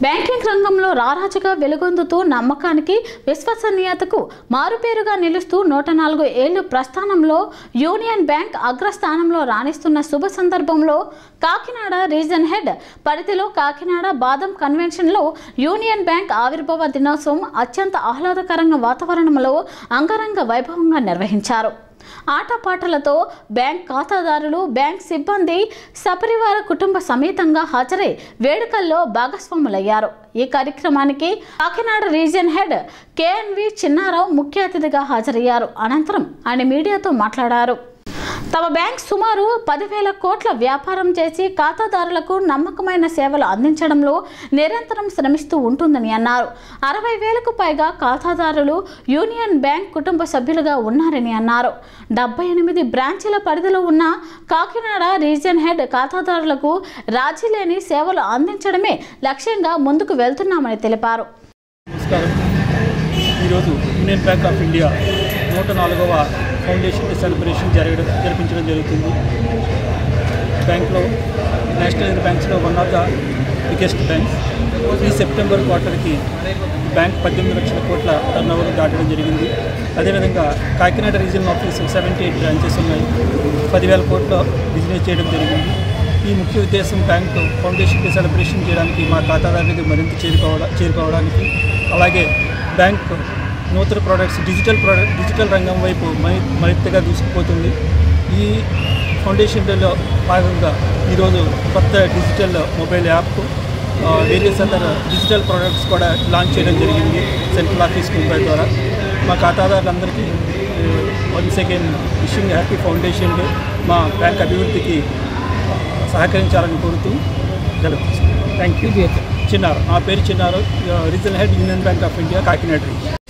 banking రంగంలో రారాజుగా వెలుగొందుతూ నమ్మకానికి విశ్వసనీయతకు మారుపేరుగా నిలుస్తూ నూట నాలుగు ఏళ్లు ప్రస్థానంలో యూనియన్ బ్యాంక్ అగ్రస్థానంలో రాణిస్తున్న శుభ సందర్భంలో కాకినాడ రీజన్ హెడ్ పరిధిలో కాకినాడ బాదం కన్వెన్షన్లో యూనియన్ బ్యాంక్ ఆవిర్భావ దినోత్సవం అత్యంత ఆహ్లాదకరంగా వాతావరణంలో అంగరంగ వైభవంగా నిర్వహించారు ఆటపాటలతో బ్యాంక్ ఖాతాదారులు బ్యాంక్ సిబ్బంది సపరివార కుటుంబ సమేతంగా హాజరై వేడుకల్లో భాగస్వాములయ్యారు ఈ కార్యక్రమానికి Kakinada region head KNV Chinnarao ముఖ్య అతిథిగా హాజరయ్యారు అనంతరం ఆయన మీడియాతో మాట్లాడారు తమ బ్యాంక్ సుమారు పదివేల కోట్ల వ్యాపారం చేసి ఖాతాదారులకు నమ్మకమైన సేవలు అందించడంలో నిరంతరం శ్రమిస్తూ ఉంటుందని అన్నారు అరవై వేలకు పైగా ఖాతాదారులు యూనియన్ బ్యాంక్ కుటుంబ సభ్యులుగా ఉన్నారని అన్నారు డెబ్బై ఎనిమిది బ్రాంచీల పరిధిలో ఉన్న కాకినాడ రీజియన్ హెడ్ ఖాతాదారులకు రాజీ లేని సేవలు అందించడమే లక్ష్యంగా ముందుకు వెళ్తున్నామని తెలిపారు నమస్కారం ఈరోజు యూనియన్ బ్యాంక్ ఆఫ్ ఇండియా నూట నాలుగవ ఫౌండేషన్ డే సెలబ్రేషన్ జరగడం జరిపించడం జరుగుతుంది బ్యాంక్లో నేషనల్ యూనియన్ బ్యాంక్స్లో one of the biggest banks ఈ సెప్టెంబర్ క్వార్టర్కి బ్యాంక్ పద్దెనిమిది లక్షల కోట్ల టర్న్ ఓవర్ దాటడం జరిగింది అదేవిధంగా Kakinada regional office seventy eight branches ఉన్నాయి పదివేల కోట్ల బిజినెస్ చేయడం జరిగింది ఈ ముఖ్య ఉద్దేశం బ్యాంక్ ఫౌండేషన్ డే సెలబ్రేషన్ చేయడానికి మా ఖాతాదారునికి మరింత చేరుకోవడా చేరుకోవడానికి అలాగే బ్యాంక్ నూతన ప్రోడక్ట్స్ డిజిటల్ ప్రోడక్ట్ డిజిటల్ రంగం వైపు మరి మరింతగా దూసుకుపోతుంది ఈ ఫౌండేషన్ డేలో భాగంగా ఈరోజు కొత్త digital mobile app various other digital products కూడా లాంచ్ చేయడం జరిగింది సెంట్రల్ ఆఫీస్ ముంబై ద్వారా మా ఖాతాదారులందరికీ once again wishing happy foundation day మా బ్యాంక్ అభివృద్ధికి సహకరించాలని కోరుతూ జరుగుతుంది థ్యాంక్ యూ చిన్నారు నా పేరు Chinnarao regional head Union Bank of India Kakinada reason